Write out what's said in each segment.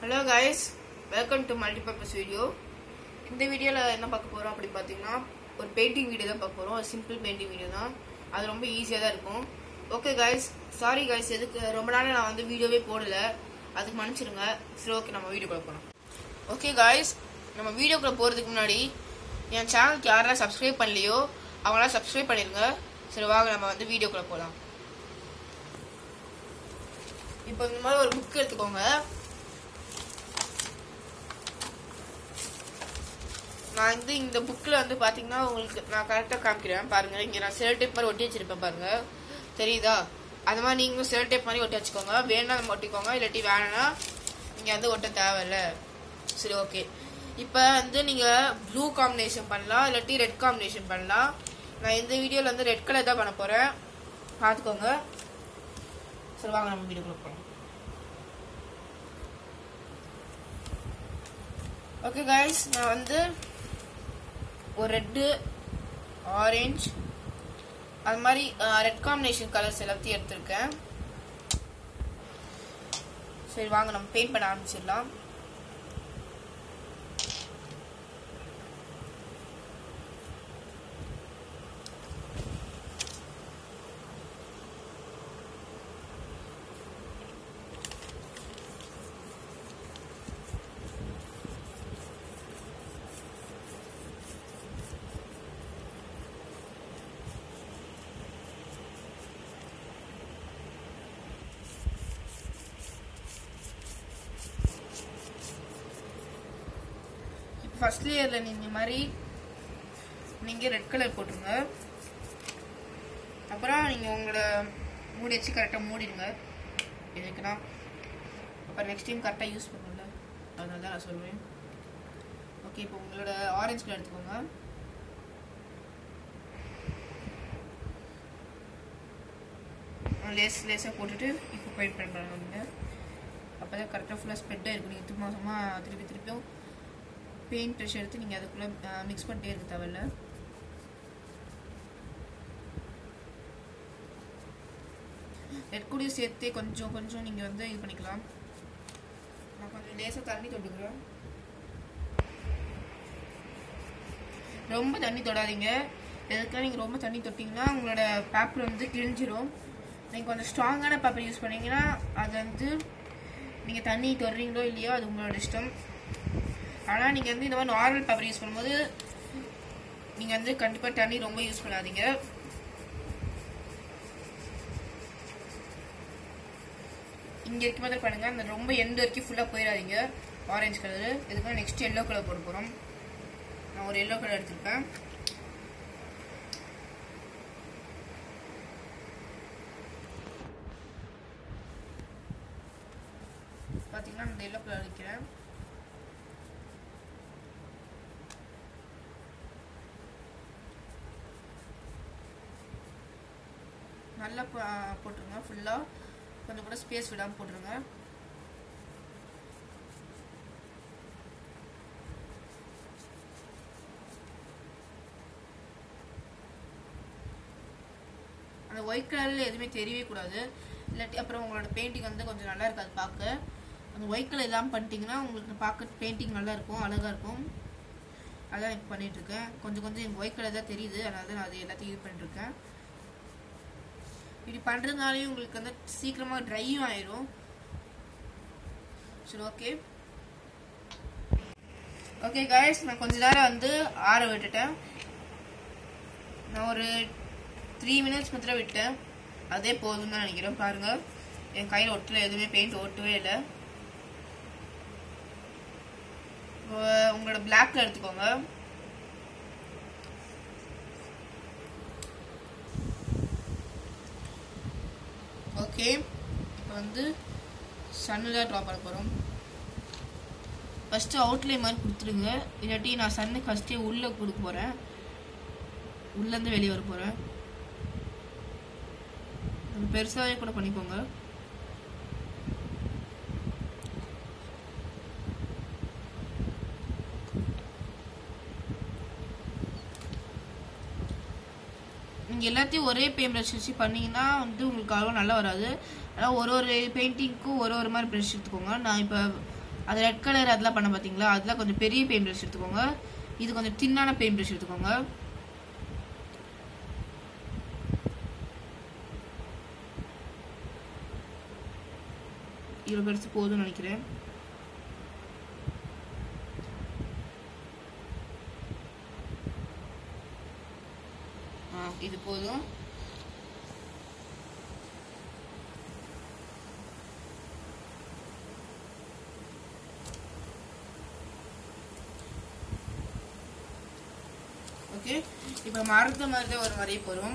hello guys welcome to multipurpose video இந்த வீடியோவில் என்ன பார்க்க போகிறோம் அப்படின்னு பார்த்தீங்கன்னா ஒரு பெயிண்டிங் வீடியோ தான் பார்க்க போகிறோம் சிம்பிள் பெயிண்டிங் வீடியோ தான் அது ரொம்ப ஈஸியாக தான் இருக்கும் ஓகே கைஸ் சாரி கைஸ் எதுக்கு ரொம்ப நாள் நான் வந்து வீடியோவே போடல அதுக்கு மன்னிச்சிருங்க சரி ஓகே நம்ம வீடியோக்குள்ள போகலாம் ஓகே கைஸ் நம்ம வீடியோக்குள்ள போகிறதுக்கு முன்னாடி என் சேனலுக்கு யாரெல்லாம் சப்ஸ்கிரைப் பண்ணலையோ அவங்களாம் சப்ஸ்கிரைப் பண்ணிடுங்க சரி வாங்க நம்ம வந்து வீடியோக்குள்ள போகலாம் இப்போ இந்த மாதிரி ஒரு புக் எடுத்துக்கோங்க நான் வந்து இந்த புக்கில் வந்து பார்த்தீங்கன்னா உங்களுக்கு நான் கரெக்டாக காமிக்கிறேன் பாருங்க இங்கே நான் செல் டேப் மாதிரி ஒட்டி வச்சிருப்பேன் பாருங்க தெரியுதா அது மாதிரி நீங்களும் செல் டேப் மாதிரி ஒட்டி வச்சுக்கோங்க வேணா நம்ம ஒட்டிக்கோங்க இல்லாட்டி வேணாம்னா நீங்கள் வந்து ஒட்ட தேவையில்ல சரி ஓகே இப்போ வந்து நீங்கள் ப்ளூ காம்பினேஷன் பண்ணலாம் இல்லாட்டி ரெட் காம்பினேஷன் பண்ணலாம் நான் இந்த வீடியோவில் வந்து ரெட் கலர் தான் பண்ண போகிறேன் பார்த்துக்கோங்க சரி வாங்க நம்ம வீடியோக்குள்ள போகலாம் ஓகே கைஸ் நான் வந்து ஒரு ரெட்டு ஆரஞ்சு அது மாதிரி ரெட் காம்பினேஷன் கலர்ஸ் எல்லாத்தையும் எடுத்திருக்கேன் சரி வாங்க நம்ம பெயிண்ட் பண்ண ஆரம்பிச்சிடலாம் இப்போ ஃபர்ஸ்ட் லேயரில் நீங்கள் இந்த மாதிரி நீங்கள் ரெட் கலர் போட்டுருங்க அப்புறம் நீங்கள் உங்களோட மூடி வச்சு கரெக்டாக மூடிடுங்க எதுக்குன்னா அப்புறம் நெக்ஸ்ட் டைம் கரெக்டாக யூஸ் பண்ணல அதனால தான் நான் சொல்லுவேன் ஓகே இப்போ உங்களோட ஆரஞ்சு கலர் எடுத்துக்கோங்க லேஸ் லேஸாக போட்டுட்டு இப்போ பெயிண்ட் பண்ணுறாங்க நீங்கள் அப்போ தான் கரெக்டாக ஃபுல்லாக ஸ்ப்ரெட்டாக இருக்கும் நீங்கள் திரும்ப சும்மா திருப்பி திருப்பியும் பெயிண்ட் ப்ரெஷ் எடுத்து நீங்கள் அதுக்குள்ளே மிக்ஸ் பண்ணிட்டே இருக்க தேவையில்ல ரெட் கூடயும் சேர்த்து கொஞ்சம் கொஞ்சம் நீங்கள் வந்து இது பண்ணிக்கலாம் நான் கொஞ்சம் லேசாக தண்ணி தொட்டுக்கிறேன் ரொம்ப தண்ணி தொடாதீங்க எதுக்குலாம் நீங்கள் ரொம்ப தண்ணி தொட்டிங்கன்னா உங்களோட பேப்பர் வந்து கிழிஞ்சிரும் நீங்கள் கொஞ்சம் ஸ்ட்ராங்கான பேப்பர் யூஸ் பண்ணீங்கன்னா அது வந்து நீங்கள் தண்ணி தொடுறீங்களோ இல்லையோ அது உங்களோட இஷ்டம் ஆனால் நீங்கள் வந்து இந்த மாதிரி நார்மல் பேப்பர் யூஸ் பண்ணும்போது நீங்கள் வந்து கண்டிப்பாக தண்ணி ரொம்ப யூஸ் பண்ணாதீங்க இங்கே இருக்க மாதிரி பண்ணுங்க அந்த ரொம்ப எண்டு வரைக்கும் ஃபுல்லாக போயிடாதீங்க ஆரஞ்சு கலரு இதுக்கு நெக்ஸ்ட் எல்லோ கலர் போட போகிறோம் நான் ஒரு எல்லோ கலர் எடுத்திருக்கேன் பார்த்தீங்கன்னா அந்த எல்லோ கலர் வைக்கிறேன் நல்லா ப- போட்டுருங்க ஃபுல்லாக கொஞ்சம் கூட ஸ்பேஸ் விடாமல் போட்டுருங்க அந்த ஒயிட் கலரில் எதுவுமே தெரியவே கூடாது இல்லாட்டி அப்புறம் உங்களோட பெயிண்டிங் வந்து கொஞ்சம் நல்லா இருக்காது பார்க்க அந்த ஒயிட் கலர் இல்லாமல் பண்ணிட்டீங்கன்னா உங்களுக்கு பார்க்க பெயிண்டிங் நல்லா இருக்கும் அழகாக இருக்கும் அதான் இப்போ பண்ணிகிட்ருக்கேன் கொஞ்சம் கொஞ்சம் எனக்கு ஒயிட் கலர் தான் தெரியுது அதனால தான் நான் அது எல்லாத்தையும் இது பண்ணிட்டுருக்கேன் இப்படி பண்ணுறதுனாலையும் உங்களுக்கு வந்து சீக்கிரமாக ட்ரையும் ஆயிரும் சரி ஓகே ஓகே காய்ஸ் நான் கொஞ்ச நேரம் வந்து ஆற விட்டுட்டேன் நான் ஒரு த்ரீ மினிட்ஸ் மாத்திரம் விட்டேன் அதே போதும்னு தான் நினைக்கிறேன் பாருங்க என் கையில் ஒட்டல எதுவுமே பெயிண்ட் ஒட்டவே இல்லை உங்களோட பிளாக்ல எடுத்துக்கோங்க ஓகே இப்போ வந்து சன்னு தான் ட்ரா பண்ண போகிறோம் ஃபஸ்ட்டு அவுட்லைன் மாதிரி கொடுத்துருங்க இல்லாட்டி நான் சன்னு ஃபஸ்ட்டே உள்ளே கொடுக்க போகிறேன் உள்ளேருந்து வெளியே வர போகிறேன் பெருசாகவே கூட பண்ணிக்கோங்க நீங்கள் எல்லாத்தையும் ஒரே பெயிண்ட் ப்ரஷ் வச்சு பண்ணீங்கன்னா வந்து உங்களுக்கு அவ்வளோ நல்லா வராது ஆனால் ஒரு ஒரு பெயிண்டிங்க்கும் ஒரு ஒரு மாதிரி ப்ரஷ் எடுத்துக்கோங்க நான் இப்போ அது ரெட் கலர் அதெல்லாம் பண்ண பார்த்தீங்களா அதெல்லாம் கொஞ்சம் பெரிய பெயிண்ட் ப்ரஷ் எடுத்துக்கோங்க இது கொஞ்சம் தின்னான பெயிண்ட் ப்ரஷ் எடுத்துக்கோங்க இவ்வளோ பெருசு போதும்னு நினைக்கிறேன் ஆ இது போதும் ஓகே இப்போ மரத்து மாதிரி தான் ஒரு வரைய போகிறோம்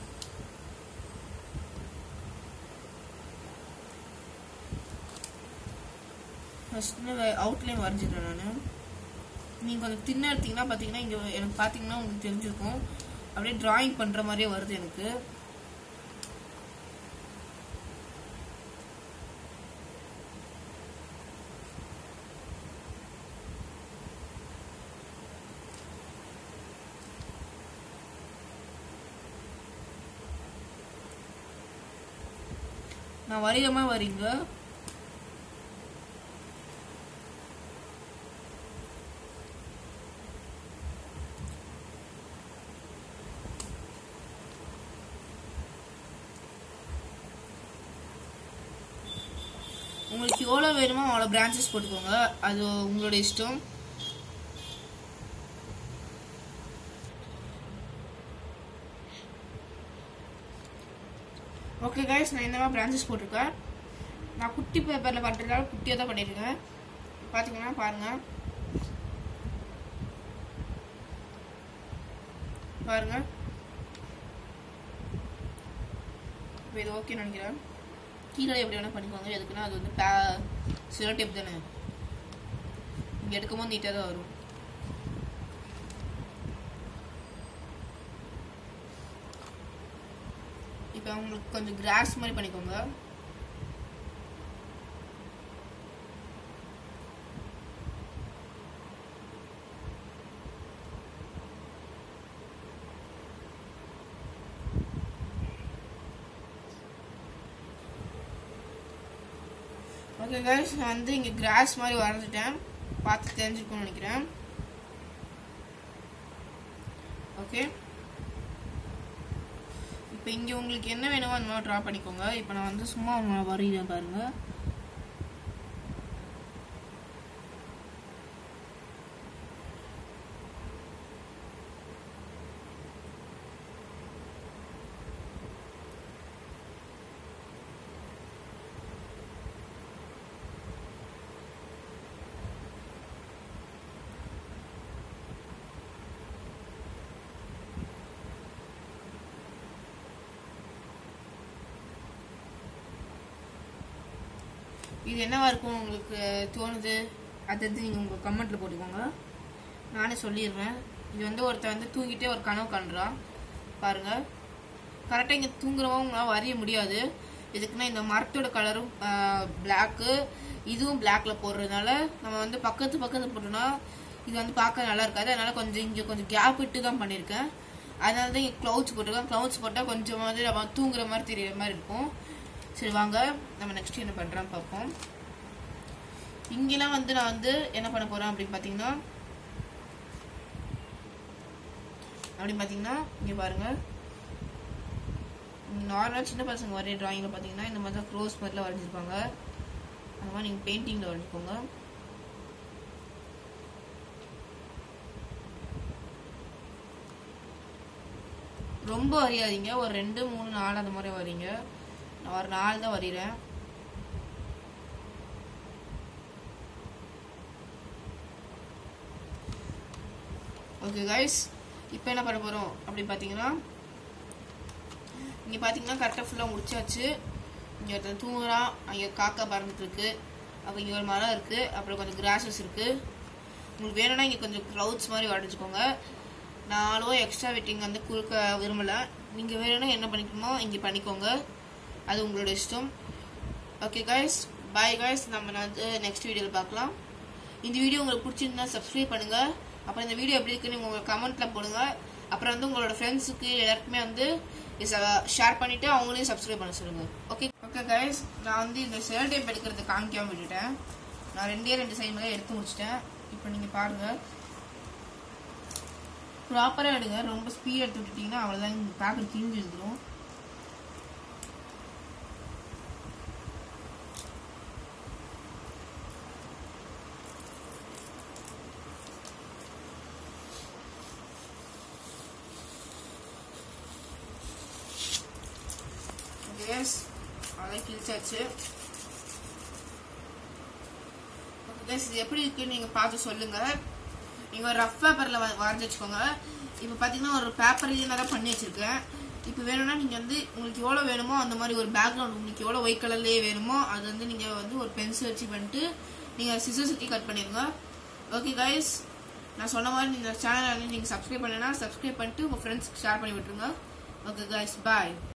ஃபஸ்ட்டு அவுட்லைன் வரைஞ்சிட்டேன் நான் நீங்கள் கொஞ்சம் தின்ன எடுத்தீங்கன்னா பார்த்தீங்கன்னா இங்கே எனக்கு பார்த்தீங்கன்னா உங்களுக்கு தெரிஞ்சிருக்கும் அப்படியே டிராயிங் பண்ணுற மாதிரியே வருது எனக்கு நான் வரைகிற மாதிரி வரீங்க உங்களுக்கு எவ்வளோ வேணுமோ அவ்வளோ பிரான்ச்சஸ் போட்டுக்கோங்க அது உங்களோட இஷ்டம் ஓகே கைஸ் நான் இந்த மாதிரி பிரான்ச்சஸ் போட்டிருக்கேன் நான் குட்டி பேப்பரில் பண்ணுறதால குட்டியாக தான் பண்ணியிருக்கேன் பார்த்தீங்கன்னா பாருங்கள் பாருங்க இப்போ இது ஓகே நினைக்கிறேன் கீழே எப்படி வேணால் பண்ணிக்கோங்க எதுக்குன்னா அது வந்து பே சில டேப் தானே இங்கே எடுக்கும்போது நீட்டாக தான் வரும் இப்போ உங்களுக்கு கொஞ்சம் கிராஸ் மாதிரி பண்ணிக்கோங்க ஓகே கைஸ் நான் வந்து இங்கே கிராஸ் மாதிரி வரைஞ்சிட்டேன் பார்த்து தெரிஞ்சுக்கணும்னு நினைக்கிறேன் ஓகே இப்போ இங்கே உங்களுக்கு என்ன வேணுமோ அந்த மாதிரி ட்ரா பண்ணிக்கோங்க இப்போ நான் வந்து சும்மா வரைகிறேன் பாருங்க இது என்னவா இருக்கும் உங்களுக்கு தோணுது அது வந்து நீங்கள் உங்கள் கமெண்ட்டில் போட்டுக்கோங்க நானே சொல்லிடுறேன் இது வந்து ஒருத்தன் வந்து தூங்கிட்டே ஒரு கனவு காண்றான் பாருங்க கரெக்டாக இங்கே தூங்குறவங்க உங்களால் வரைய முடியாது இதுக்குன்னா இந்த மரத்தோட கலரும் பிளாக்கு இதுவும் பிளாக்ல போடுறதுனால நம்ம வந்து பக்கத்து பக்கத்து போட்டோம்னா இது வந்து பார்க்க நல்லா இருக்காது அதனால கொஞ்சம் இங்கே கொஞ்சம் கேப் விட்டு தான் பண்ணியிருக்கேன் அதனால தான் இங்கே க்ளவுட்ஸ் போட்டிருக்கேன் க்ளவுட்ஸ் போட்டால் கொஞ்சம் வந்து நம்ம தூங்குற மாதிரி தெரியுற மாதிரி இருக்கும் சரி வாங்க நம்ம நெக்ஸ்ட் என்ன பண்ணுறோம் பார்ப்போம் இங்கெல்லாம் வந்து நான் வந்து என்ன பண்ண போகிறேன் அப்படின்னு பார்த்தீங்கன்னா அப்படின்னு பார்த்தீங்கன்னா இங்கே பாருங்கள் நார்மலாக சின்ன பசங்க வரைய ட்ராயிங்கில் பார்த்தீங்கன்னா இந்த மாதிரி தான் க்ரோஸ் மாதிரிலாம் வரைஞ்சிருப்பாங்க அந்த மாதிரி நீங்கள் பெயிண்டிங்கில் வரைஞ்சிக்கோங்க ரொம்ப வரையாதீங்க ஒரு ரெண்டு மூணு நாலு அந்த மாதிரி வரீங்க நான் ஒரு நாலு தான் வரைகிறேன் ஓகே கைஸ் இப்போ என்ன பண்ண போகிறோம் அப்படி பார்த்தீங்கன்னா இங்கே பார்த்தீங்கன்னா கரெக்டாக ஃபுல்லாக முடிச்சாச்சு இங்கே ஒருத்தன் தூங்குறான் அங்கே காக்கா பறந்துட்டு இருக்கு அப்புறம் இங்கே ஒரு மரம் இருக்குது அப்புறம் கொஞ்சம் கிராஸஸ் இருக்குது உங்களுக்கு வேணும்னா இங்கே கொஞ்சம் க்ளவுட்ஸ் மாதிரி வரைஞ்சிக்கோங்க நாலோ எக்ஸ்ட்ரா வெட்டிங் வந்து கொடுக்க விரும்பலை நீங்கள் வேணும்னா என்ன பண்ணிக்கணுமோ இங்கே பண்ணிக்கோங்க அது உங்களோட இஷ்டம் ஓகே காய்ஸ் பாய் காய்ஸ் நம்ம வந்து நெக்ஸ்ட் வீடியோவில் பார்க்கலாம் இந்த வீடியோ உங்களுக்கு பிடிச்சிருந்தா சப்ஸ்கிரைப் பண்ணுங்கள் அப்புறம் இந்த வீடியோ எப்படி இருக்குன்னு உங்கள் கமெண்ட்டில் போடுங்க அப்புறம் வந்து உங்களோட ஃப்ரெண்ட்ஸுக்கு எல்லாருக்குமே வந்து ஷேர் பண்ணிவிட்டு அவங்களையும் சப்ஸ்கிரைப் பண்ண சொல்லுங்கள் ஓகே ஓகே கைஸ் நான் வந்து இந்த செல் டைப் எடுக்கிறது காமிக்காம விட்டுட்டேன் நான் ரெண்டே ரெண்டு சைடு மேலே எடுத்து முடிச்சிட்டேன் இப்போ நீங்கள் பாருங்கள் ப்ராப்பராக எடுங்க ரொம்ப ஸ்பீட் எடுத்து விட்டுட்டீங்கன்னா அவ்வளோதான் பேக்கெட் கிழிஞ்சு எழுதுரும் கேஸ் அதான் கிழிச்சாச்சு கேஸ் இது எப்படி இருக்குன்னு நீங்கள் பார்த்து சொல்லுங்கள் நீங்கள் ரஃப் பேப்பரில் வரைஞ்சி வச்சுக்கோங்க இப்போ பார்த்தீங்கன்னா ஒரு பேப்பர்லேயே நான் பண்ணி வச்சுருக்கேன் இப்போ வேணும்னா நீங்கள் வந்து உங்களுக்கு எவ்வளோ வேணுமோ அந்த மாதிரி ஒரு பேக்ரவுண்ட் உங்களுக்கு எவ்வளோ ஒயிட் கலர்லேயே வேணுமோ அது வந்து நீங்கள் வந்து ஒரு பென்சில் வச்சு பண்ணிட்டு நீங்கள் சிசர் சுற்றி கட் பண்ணிடுங்க ஓகே கைஸ் நான் சொன்ன மாதிரி இந்த சேனலை வந்து நீங்கள் சப்ஸ்கிரைப் பண்ணலைன்னா சப்ஸ்கிரைப் பண்ணிட்டு உங்கள் ஃப்ரெண்ட்ஸ்க்கு ஷேர் பண்ணி விட்டுருங்க ஓகே கைஸ் பாய்